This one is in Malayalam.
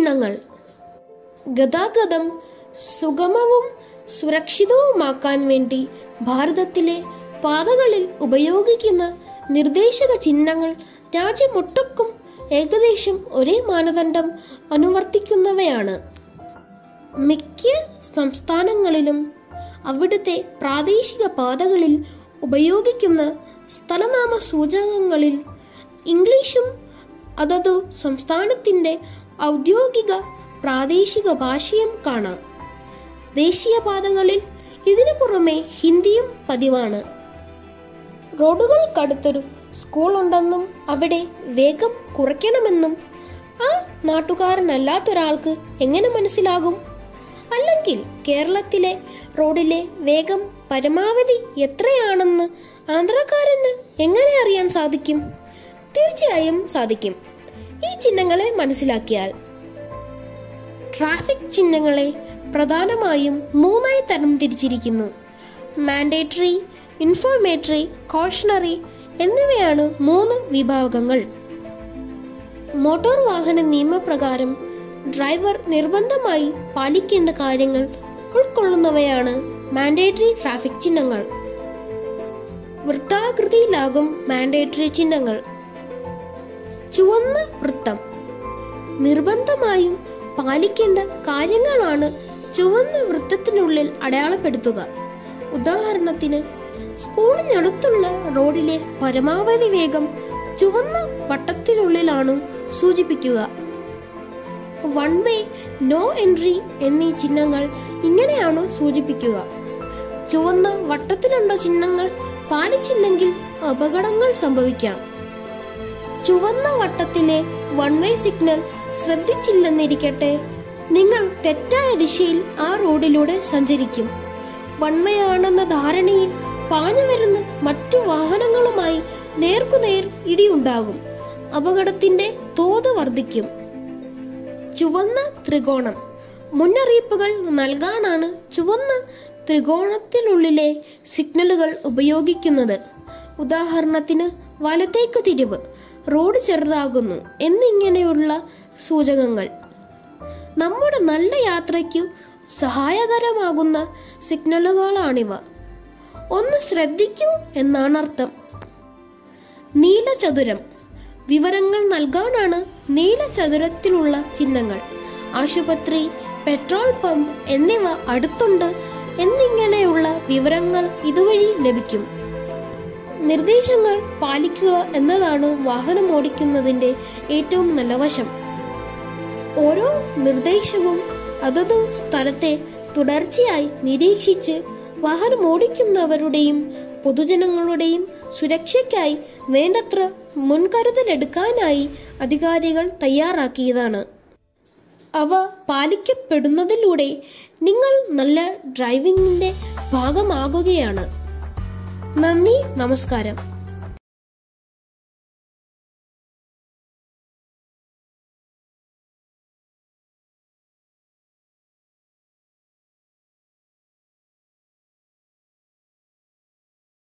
ചിഹ്നങ്ങൾ ഗതാഗതം സുഗമവും സുരക്ഷിതവുമാക്കാൻ വേണ്ടി ഭാരതത്തിലെ പാതകളിൽ ഉപയോഗിക്കുന്ന നിർദ്ദേശക ചിഹ്നങ്ങൾ രാജ്യമൊട്ടക്കും ഏകദേശം ഒരേ മാനദണ്ഡം അനുവർത്തിക്കുന്നവയാണ് മിക്ക സംസ്ഥാനങ്ങളിലും അവിടുത്തെ പ്രാദേശിക പാതകളിൽ ഉപയോഗിക്കുന്ന സ്ഥലനാമ സൂചകങ്ങളിൽ ഇംഗ്ലീഷും അതതു സംസ്ഥാനത്തിൻ്റെ ഔദ്യോഗിക പ്രാദേശിക ഭാഷയും കാണാം ദേശീയപാതകളിൽ ഇതിനു പുറമെ ഹിന്ദിയും പതിവാണ് റോഡുകൾക്കടുത്തൊരു സ്കൂൾ ഉണ്ടെന്നും അവിടെ വേഗം കുറയ്ക്കണമെന്നും ആ നാട്ടുകാരനല്ലാത്തൊരാൾക്ക് എങ്ങനെ മനസ്സിലാകും അല്ലെങ്കിൽ കേരളത്തിലെ റോഡിലെ വേഗം പരമാവധി എത്രയാണെന്ന് ആന്ധ്രക്കാരന് എങ്ങനെ അറിയാൻ സാധിക്കും തീർച്ചയായും സാധിക്കും ഈ ചിഹ്നങ്ങളെ മനസ്സിലാക്കിയാൽ ട്രാഫിക് ചിഹ്നങ്ങളെ പ്രധാനമായും മൂന്നായി തരം തിരിച്ചിരിക്കുന്നു മാൻഡേറ്ററി ഇൻഫോർമേറ്ററി കോഷണറി എന്നിവയാണ് മൂന്ന് വിഭാഗങ്ങൾ മോട്ടോർ വാഹന നിയമപ്രകാരം ഡ്രൈവർ നിർബന്ധമായി പാലിക്കേണ്ട കാര്യങ്ങൾ ഉൾക്കൊള്ളുന്നവയാണ് മാൻഡേറ്ററി ട്രാഫിക് ചിഹ്നങ്ങൾ വൃത്താകൃതിയിലാകും മാൻഡേറ്ററി ചിഹ്നങ്ങൾ ചുവന്ന വൃത്തം നിർബന്ധമായും പാലിക്കേണ്ട കാര്യങ്ങളാണ് ചുവന്ന വൃത്തത്തിനുള്ളിൽ അടയാളപ്പെടുത്തുക ഉദാഹരണത്തിന് സ്കൂളിനടുത്തുള്ള റോഡിലെ പരമാവധി വേഗം ചുവന്ന വട്ടത്തിനുള്ളിലാണ് സൂചിപ്പിക്കുക വൺ വേ നോ എൻട്രി എന്നീ ചിഹ്നങ്ങൾ ഇങ്ങനെയാണ് സൂചിപ്പിക്കുക ചുവന്ന വട്ടത്തിലുള്ള ചിഹ്നങ്ങൾ പാലിച്ചില്ലെങ്കിൽ അപകടങ്ങൾ സംഭവിക്കാം ചുവന്ന വട്ടത്തിലെ വൺ വേ സിഗ്നൽ ശ്രദ്ധിച്ചില്ലെന്നിരിക്കട്ടെ നിങ്ങൾ തെറ്റായ ദിശയിൽ ആ റോഡിലൂടെ സഞ്ചരിക്കും വൺ വേ ആണെന്ന ധാരണയിൽ പാഞ്ഞു വരുന്ന മറ്റു വാഹനങ്ങളുമായി നേർക്കുനേർ ഇടിയുണ്ടാകും അപകടത്തിന്റെ തോത് വർദ്ധിക്കും ചുവന്ന ത്രികോണം മുന്നറിയിപ്പുകൾ നൽകാനാണ് ചുവന്ന ത്രികോണത്തിനുള്ളിലെ സിഗ്നലുകൾ ഉപയോഗിക്കുന്നത് ഉദാഹരണത്തിന് വലത്തേക്ക് തിരിവ് റോഡ് ചെറുതാകുന്നു എന്നിങ്ങനെയുള്ള സൂചകങ്ങൾ നമ്മുടെ നല്ല യാത്രയ്ക്കു സഹായകരമാകുന്ന സിഗ്നലുകളാണിവ ഒന്ന് ശ്രദ്ധിക്കൂ എന്നാണ് അർത്ഥം നീലചതുരം വിവരങ്ങൾ നൽകാനാണ് നീലചതുരത്തിലുള്ള ചിഹ്നങ്ങൾ ആശുപത്രി പെട്രോൾ പമ്പ് എന്നിവ അടുത്തുണ്ട് എന്നിങ്ങനെയുള്ള വിവരങ്ങൾ ഇതുവഴി ലഭിക്കും നിർദ്ദേശങ്ങൾ പാലിക്കുക എന്നതാണ് വാഹനം ഓടിക്കുന്നതിന്റെ ഏറ്റവും നല്ല വശം ഓരോ നിർദ്ദേശവും അതത് സ്ഥലത്തെ തുടർച്ചയായി നിരീക്ഷിച്ച് വാഹനം ഓടിക്കുന്നവരുടെയും പൊതുജനങ്ങളുടെയും സുരക്ഷയ്ക്കായി വേണ്ടത്ര മുൻകരുതലെടുക്കാനായി അധികാരികൾ തയ്യാറാക്കിയതാണ് അവ പാലിക്കപ്പെടുന്നതിലൂടെ നിങ്ങൾ നല്ല ഡ്രൈവിംഗിന്റെ ഭാഗമാകുകയാണ് നന്ദി നമസ്കാരം